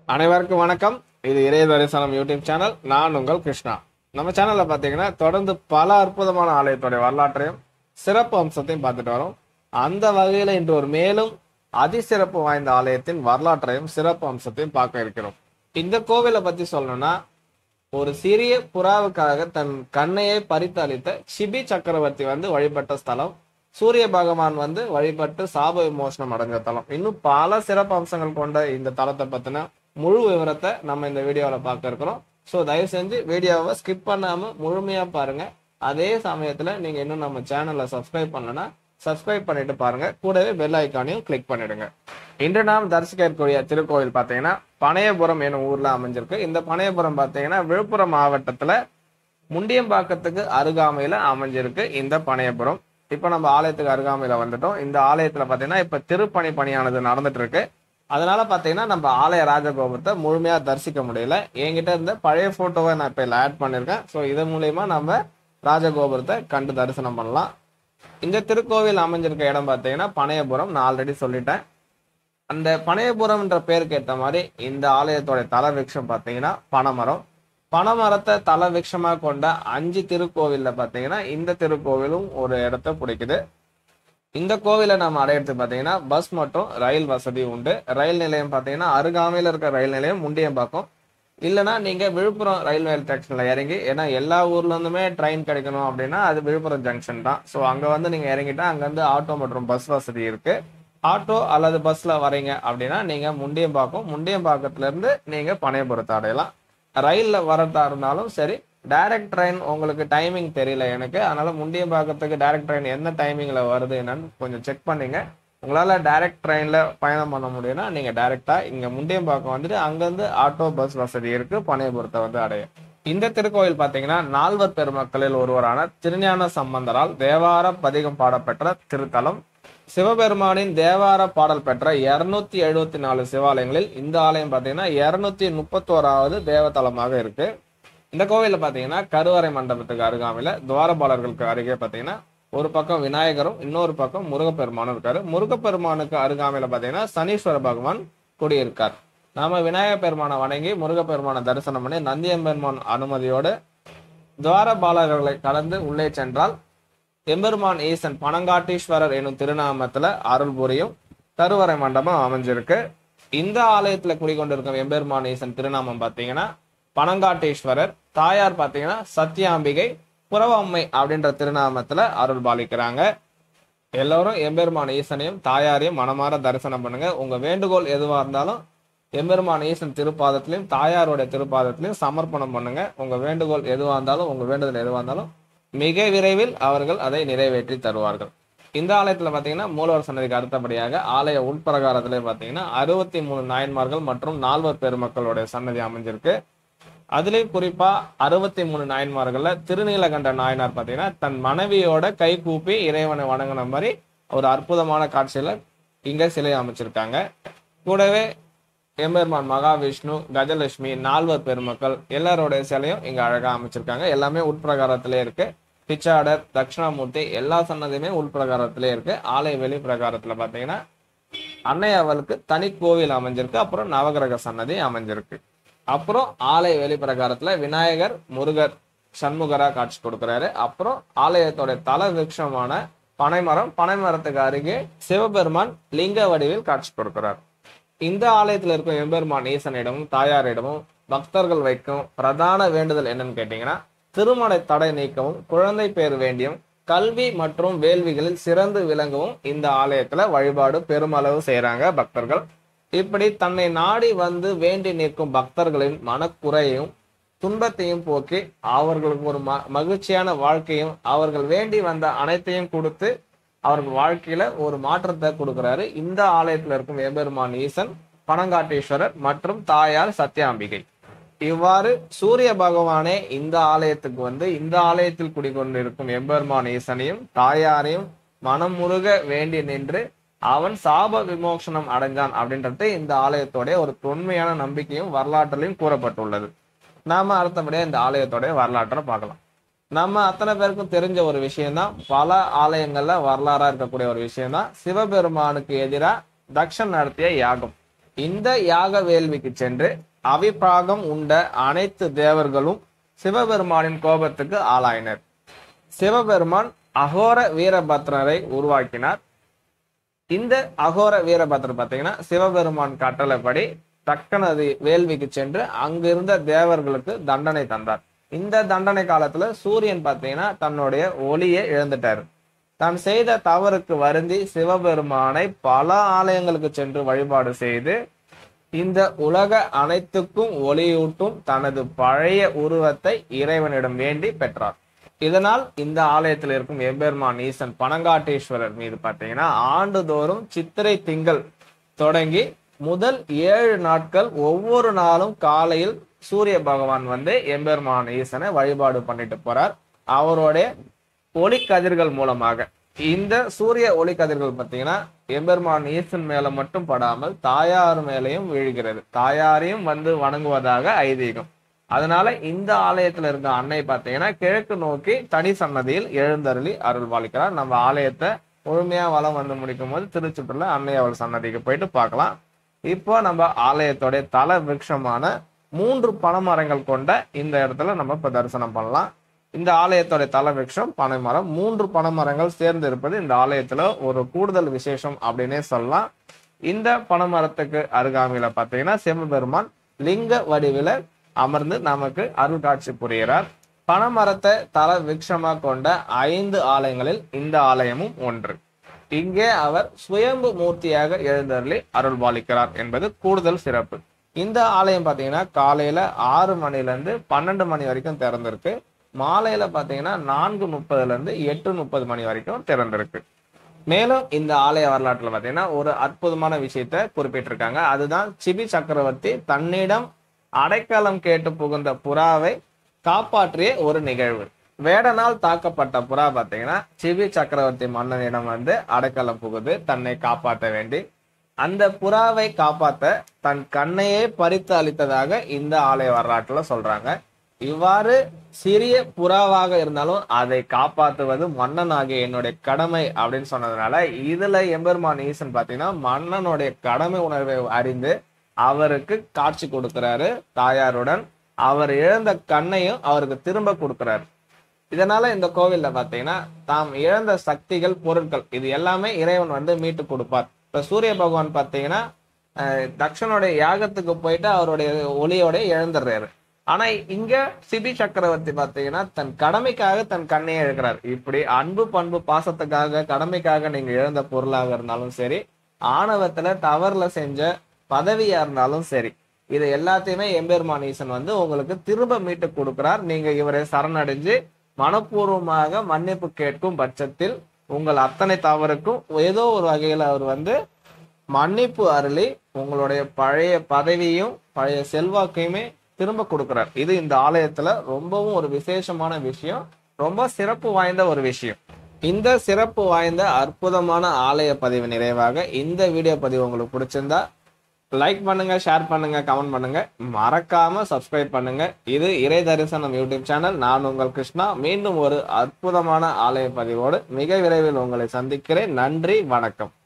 அனைவருக்கும் வணக்கம் இது இறைய தரிசனம் யூடியூப் சேனல் நான் உங்கள் கிருஷ்ணா நம்ம சேனல்ல பாத்தீங்கன்னா தொடர்ந்து பல அற்புதமான ஆலயத்துடைய வரலாற்றையும் சிறப்பு அம்சத்தையும் பார்த்துட்டு வரோம் அந்த வகையில இன்று ஒரு மேலும் அதிசிறப்பு வாய்ந்த ஆலயத்தின் வரலாற்றையும் சிறப்பு அம்சத்தையும் பார்க்க இருக்கிறோம் இந்த கோவிலை பத்தி சொல்லணும்னா ஒரு சிறிய புறாவுக்காக தன் கண்ணையை பறித்து அளித்த சிபி சக்கரவர்த்தி வந்து வழிபட்ட ஸ்தலம் சூரிய பகவான் வந்து வழிபட்டு சாப விமோசனம் அடைஞ்ச தலம் இன்னும் பல சிறப்பு அம்சங்கள் கொண்ட இந்த தலத்தை பத்தின முழு விவரத்தை நம்ம இந்த வீடியோவில் பார்க்க இருக்கிறோம் ஸோ தயவு செஞ்சு வீடியோவை ஸ்கிப் பண்ணாம முழுமையா பாருங்க அதே சமயத்துல நீங்க இன்னும் நம்ம சேனலை சப்ஸ்கிரைப் பண்ணலன்னா சப்ஸ்கிரைப் பண்ணிட்டு பாருங்க கூடவே பெல் ஐக்கானையும் கிளிக் பண்ணிடுங்க இன்று நாம் தரிசிக்க இருக்கக்கூடிய திருக்கோயில் பார்த்தீங்கன்னா பனையபுரம் எனும் ஊர்ல அமைஞ்சிருக்கு இந்த பனையபுரம் பார்த்தீங்கன்னா விழுப்புரம் மாவட்டத்துல முண்டியம்பாக்கத்துக்கு அருகாமையில அமைஞ்சிருக்கு இந்த பனையபுரம் இப்போ நம்ம ஆலயத்துக்கு அருகாமையில வந்துட்டோம் இந்த ஆலயத்துல பாத்தீங்கன்னா இப்ப திருப்பணி பணியானது நடந்துட்டு இருக்கு அதனால பாத்தீங்கன்னா நம்ம ஆலய ராஜகோபுரத்தை முழுமையா தரிசிக்க முடியல என்கிட்ட இருந்த பழைய போட்டோவை நான் இப்ப இதுல ஆட் பண்ணிருக்கேன் ஸோ இதன் மூலியமா நம்ம ராஜகோபுரத்தை கண்டு தரிசனம் பண்ணலாம் இந்த திருக்கோவில் அமைஞ்சிருக்க இடம் பார்த்தீங்கன்னா பனையபுரம் நான் ஆல்ரெடி சொல்லிட்டேன் அந்த பனையபுரம்ன்ற பேருக்கு ஏற்ற மாதிரி இந்த ஆலயத்தோட தல விருட்சம் பார்த்தீங்கன்னா பனைமரம் பனைமரத்தை தல விருட்சமா கொண்ட அஞ்சு திருக்கோவில்ல பார்த்தீங்கன்னா இந்த திருக்கோவிலும் ஒரு இடத்த பிடிக்குது இந்த கோவிலை நம்ம அடையிறதுக்கு பார்த்தீங்கன்னா பஸ் மற்றும் ரயில் வசதி உண்டு ரயில் நிலையம் பார்த்தீங்கன்னா அருகாமையில் இருக்க ரயில் நிலையம் முண்டியம்பாக்கம் இல்லைன்னா நீங்க விழுப்புரம் ரயில்வே ஸ்டேஷன்ல இறங்கி ஏன்னா எல்லா ஊர்ல இருந்துமே ட்ரெயின் கிடைக்கணும் அப்படின்னா அது விழுப்புரம் ஜங்ஷன் தான் ஸோ அங்க வந்து நீங்க இறங்கிட்டா அங்க வந்து ஆட்டோ மற்றும் பஸ் வசதி இருக்கு ஆட்டோ அல்லது பஸ்ல வரீங்க அப்படின்னா நீங்க முண்டியம்பாக்கம் முண்டியம்பாக்கத்துல இருந்து நீங்க பனையபுரத்தை அடையலாம் ரயில்ல வரதா இருந்தாலும் சரி டைரக்ட் ட்ரெயின் உங்களுக்கு டைமிங் தெரியல எனக்கு அதனால முண்டியம்பாக்கத்துக்கு டைரக்ட் ட்ரெயின் என்ன டைமிங்ல வருது என்னன்னு கொஞ்சம் செக் பண்ணீங்க உங்களால டைரக்ட் ட்ரெயின்ல பயணம் பண்ண முடியும்னா நீங்க டைரக்டா இங்க முண்டியம்பாக்கம் வந்துட்டு அங்கிருந்து ஆட்டோ பஸ் வசதி இருக்கு பனையபுரத்தை வந்து அடையும் இந்த திருக்கோயில் பாத்தீங்கன்னா நால்வர் பெருமக்களில் ஒருவரான திருஞான சம்பந்தரால் தேவார பதிகம் பாடப்பெற்ற திருத்தலம் சிவபெருமானின் தேவார பாடல் பெற்ற இருநூத்தி எழுபத்தி நாலு சிவாலயங்களில் இந்த ஆலயம் பாத்தீங்கன்னா இருநூத்தி முப்பத்தோராவது தேவதலமாக இருக்கு இந்த கோவில்ல பாத்தீங்கன்னா கருவறை மண்டபத்துக்கு அருகாமையில துவாரபாலர்களுக்கு அருகே பாத்தீங்கன்னா ஒரு பக்கம் விநாயகரும் இன்னொரு பக்கம் முருகப்பெருமானும் இருக்காரு முருகப்பெருமானுக்கு அருகாமையில பாத்தீங்கன்னா சனீஸ்வர பகவான் குடியிருக்கார் நாம விநாயகர் பெருமானை வணங்கி முருகப்பெருமானை தரிசனம் பண்ணி நந்தியம்பெருமான் அனுமதியோடு துவாரபாலர்களை கடந்து உள்ளே சென்றால் எம்பெருமான் ஈசன் பனங்காட்டீஸ்வரர் எனும் திருநாமத்துல அருள் புரியும் கருவறை மண்டபம் அமைஞ்சிருக்கு இந்த ஆலயத்துல குடிகொண்டிருக்கும் எம்பெருமான் ஈசன் திருநாமம் பாத்தீங்கன்னா பனங்காட்டீஸ்வரர் தாயார் பாத்தீங்கன்னா சத்யாம்பிகை புறவம்மை அப்படின்ற திருநாமத்துல அருள் பாலிக்கிறாங்க எல்லோரும் எம்பெருமான் ஈசனையும் தாயாரையும் மனமார தரிசனம் பண்ணுங்க உங்க வேண்டுகோள் எதுவா இருந்தாலும் எம்பெருமான் ஈசன் திருப்பாதத்திலையும் தாயாருடைய திருப்பாதத்திலையும் சமர்ப்பணம் பண்ணுங்க உங்க வேண்டுகோள் எதுவா இருந்தாலும் உங்க வேண்டுதல் எதுவா இருந்தாலும் மிக விரைவில் அவர்கள் அதை நிறைவேற்றி தருவார்கள் இந்த ஆலயத்துல பாத்தீங்கன்னா மூலவர் சன்னதிக்கு அடுத்தபடியாக ஆலய உட்பிரகாரத்திலே பாத்தீங்கன்னா அறுபத்தி மூணு நாயன்மார்கள் மற்றும் நால்வர் பெருமக்களுடைய சன்னதி அமைஞ்சிருக்கு அதுலயும் குறிப்பா அறுபத்தி மூணு நாயன்மார்கள்ல திருநீலகண்ட நாயனார் பாத்தீங்கன்னா தன் மனைவியோட கை கூப்பி இறைவனை வணங்கின மாதிரி ஒரு அற்புதமான காட்சியில இங்க சிலை அமைச்சிருக்காங்க கூடவே எம்பெருமான் மகாவிஷ்ணு கஜலட்சுமி நால்வர் பெருமக்கள் எல்லாரோடைய சிலையும் இங்க அழகா அமைச்சிருக்காங்க எல்லாமே உட்பிரகாரத்திலே இருக்கு பிச்சாடர் தட்சிணாமூர்த்தி எல்லா சன்னதியுமே உள்பிரகாரத்திலே இருக்கு ஆலய வெளி பிரகாரத்துல பாத்தீங்கன்னா அன்னை அவளுக்கு தனி கோவில் அமைஞ்சிருக்கு அப்புறம் நவகிரக சன்னதி அமைஞ்சிருக்கு அப்புறம் ஆலய வெளி பிரகாரத்துல விநாயகர் முருகர் சண்முகரா காட்சி கொடுக்கிறாரு அப்புறம் ஆலயத்தோட தல விருட்சமான பனைமரம் பனைமரத்துக்கு அருகே சிவபெருமான் லிங்க வடிவில் காட்சி கொடுக்கிறார் இந்த ஆலயத்துல இருக்கும் எம்பெருமான் ஈசனிடமும் தாயாரிடமும் பக்தர்கள் வைக்கும் பிரதான வேண்டுதல் என்னன்னு கேட்டீங்கன்னா திருமண தடை நீக்கவும் குழந்தை பேர் வேண்டியும் கல்வி மற்றும் வேள்விகளில் சிறந்து விளங்கவும் இந்த ஆலயத்துல வழிபாடு பெருமளவு செய்யறாங்க பக்தர்கள் இப்படி தன்னை நாடி வந்து வேண்டி நிற்கும் பக்தர்களின் மனக்குறையையும் துன்பத்தையும் போக்கி அவர்களுக்கு ஒரு ம மகிழ்ச்சியான வாழ்க்கையும் அவர்கள் வேண்டி வந்த அனைத்தையும் கொடுத்து அவர்கள் வாழ்க்கையில ஒரு மாற்றத்தை கொடுக்கிறாரு இந்த ஆலயத்துல இருக்கும் எம்பெருமான் ஈசன் பனங்காட்டீஸ்வரர் மற்றும் தாயார் சத்யாம்பிகை இவ்வாறு சூரிய பகவானே இந்த ஆலயத்துக்கு வந்து இந்த ஆலயத்தில் குடிகொண்டிருக்கும் எம்பெருமான் ஈசனையும் தாயாரையும் மனம் முருக வேண்டி நின்று அவன் சாப விமோசனம் அடைஞ்சான் அப்படின்றது இந்த ஆலயத்தோடைய ஒரு தொன்மையான நம்பிக்கையும் வரலாற்றிலையும் கூறப்பட்டுள்ளது நாம அடுத்தபடியா இந்த ஆலயத்தோடைய வரலாற்றை பார்க்கலாம் நம்ம அத்தனை பேருக்கும் தெரிஞ்ச ஒரு விஷயம்தான் பல ஆலயங்கள்ல வரலாறா இருக்கக்கூடிய ஒரு விஷயம்தான் சிவபெருமானுக்கு எதிராக தக்ஷன் நடத்திய யாகம் இந்த யாக வேள்விக்கு சென்று அவிப்பிராகம் உண்ட அனைத்து தேவர்களும் சிவபெருமானின் கோபத்துக்கு ஆளாயினர் சிவபெருமான் அகோர வீரபத்ரரை உருவாக்கினார் இந்த அகோர வீரபத்ரர் பார்த்தீங்கன்னா சிவபெருமான் கட்டளைப்படி தக்கனது வேள்விக்கு சென்று அங்கிருந்த தேவர்களுக்கு தண்டனை தந்தார் இந்த தண்டனை காலத்துல சூரியன் பார்த்தீங்கன்னா தன்னுடைய ஒளியை இழந்துட்டாரு தான் செய்த தவறுக்கு வருந்தி சிவபெருமானை பல ஆலயங்களுக்கு சென்று வழிபாடு செய்து இந்த உலக அனைத்துக்கும் ஒளியூட்டும் தனது பழைய உருவத்தை இறைவனிடம் வேண்டி பெற்றார் இதனால் இந்த ஆலயத்தில் இருக்கும் எம்பெருமான் ஈசன் பனங்காட்டீஸ்வரர் மீது பார்த்தீங்கன்னா ஆண்டுதோறும் சித்திரை திங்கள் தொடங்கி முதல் ஏழு நாட்கள் ஒவ்வொரு நாளும் காலையில் சூரிய பகவான் வந்து எம்பெருமான் ஈசனை வழிபாடு பண்ணிட்டு போறார் அவருடைய ஒளிக்கதிர்கள் மூலமாக இந்த சூரிய ஒளிக்கதிர்கள் பார்த்தீங்கன்னா எம்பெருமான் ஈசன் மேல மட்டும் படாமல் தாயார் மேலையும் வீழ்கிறது தாயாரையும் வந்து வணங்குவதாக ஐதீகம் அதனால இந்த ஆலயத்துல இருக்க அன்னை பார்த்தீங்கன்னா கிழக்கு நோக்கி தனி சன்னதியில் எழுந்தருளி அருள் பாலிக்கிறார் நம்ம ஆலயத்தை முழுமையா வலம் வந்து முடிக்கும் போது திருச்சுற்றுல அன்னை அவள் சன்னதிக்கு போயிட்டு பார்க்கலாம் இப்போ நம்ம ஆலயத்தோடைய தல விருட்சமான மூன்று பனைமரங்கள் கொண்ட இந்த இடத்துல நம்ம இப்ப தரிசனம் பண்ணலாம் இந்த ஆலயத்தோட தல விருட்சம் பனைமரம் மூன்று பனைமரங்கள் சேர்ந்து இருப்பது இந்த ஆலயத்துல ஒரு கூடுதல் விசேஷம் அப்படின்னே சொல்லலாம் இந்த பனைமரத்துக்கு அருகாமையில பாத்தீங்கன்னா சிவபெருமான் லிங்க வடிவில அமர்ந்து நமக்கு அருள் காட்சி புரிகிறார் பனைமரத்தை தல விருட்சமா கொண்ட ஐந்து ஆலயங்களில் இந்த ஆலயமும் ஒன்று இங்கே அவர் சுயம்பு மூர்த்தியாக எழுந்தருளி அருள் பாலிக்கிறார் என்பது கூடுதல் சிறப்பு இந்த ஆலயம் பாத்தீங்கன்னா காலையில ஆறு மணில இருந்து பன்னெண்டு மணி வரைக்கும் திறந்திருக்கு மாலையில பாத்தீங்கன்னா நான்கு முப்பதுல இருந்து எட்டு முப்பது மணி வரைக்கும் திறந்திருக்கு மேலும் இந்த ஆலய வரலாற்றுல பாத்தீங்கன்னா ஒரு அற்புதமான விஷயத்த குறிப்பிட்டிருக்காங்க அதுதான் சிபி சக்கரவர்த்தி தன்னிடம் அடைக்கலம் கேட்டு புகுந்த புறாவை காப்பாற்றிய ஒரு நிகழ்வு வேடனால் தாக்கப்பட்ட புறா பாத்தீங்கன்னா சிபி சக்கரவர்த்தி மன்னனிடம் வந்து அடைக்கலம் புகுது தன்னை காப்பாற்ற வேண்டி அந்த புறாவை காப்பாத்த தன் கண்ணையே பறித்து அளித்ததாக இந்த ஆலய வரலாற்றுல சொல்றாங்க இவ்வாறு சிறிய புறாவாக இருந்தாலும் அதை காப்பாத்துவது மன்னனாகிய என்னுடைய கடமை அப்படின்னு சொன்னதுனால இதுல எம்பெருமான் ஈசன் பாத்தீங்கன்னா மன்னனுடைய கடமை உணர்வை அறிந்து அவருக்கு காட்சி கொடுக்கிறாரு தாயாருடன் அவர் இழந்த கண்ணையும் அவருக்கு திரும்ப கொடுக்கிறாரு இதனால இந்த கோவில்ல பாத்தீங்கன்னா தாம் இழந்த சக்திகள் பொருட்கள் இது எல்லாமே இறைவன் வந்து மீட்டு கொடுப்பார் இப்ப சூரிய பகவான் பாத்தீங்கன்னா அஹ், தக்ஷனுடைய யாகத்துக்கு போயிட்டு அவருடைய ஒளியோட இழந்துடுறாரு ஆனா இங்க சிபி சக்கரவர்த்தி பாத்தீங்கன்னா தன் கடமைக்காக தன் கண்ணையை இழக்கிறார் இப்படி அன்பு பண்பு பாசத்துக்காக கடமைக்காக நீங்க இழந்த பொருளாக இருந்தாலும் சரி ஆணவத்துல தவறுல செஞ்ச பதவியா இருந்தாலும் சரி இது எல்லாத்தையுமே எம்பெருமான் ஈசன் வந்து உங்களுக்கு திரும்ப மீட்டு கொடுக்கிறார் நீங்க இவரை சரணடைஞ்சு மனப்பூர்வமாக மன்னிப்பு கேட்கும் பட்சத்தில் உங்கள் அத்தனை தவறுக்கும் ஏதோ ஒரு வகையில் அவர் வந்து மன்னிப்பு அருளி உங்களுடைய பழைய பதவியும் பழைய செல்வாக்கையுமே திரும்ப கொடுக்கிறார் இது இந்த ஆலயத்துல ரொம்பவும் ஒரு விசேஷமான விஷயம் ரொம்ப சிறப்பு வாய்ந்த ஒரு விஷயம் இந்த சிறப்பு வாய்ந்த அற்புதமான ஆலய பதிவு நிறைவாக இந்த வீடியோ பதிவு உங்களுக்கு பிடிச்சிருந்தா லைக் பண்ணுங்க ஷேர் பண்ணுங்க கமெண்ட் பண்ணுங்க மறக்காம சப்ஸ்கிரைப் பண்ணுங்க இது இறை தரிசனம் யூடியூப் சேனல் நான் உங்கள் கிருஷ்ணா மீண்டும் ஒரு அற்புதமான ஆலய பதிவோடு மிக விரைவில் உங்களை சந்திக்கிறேன் நன்றி வணக்கம்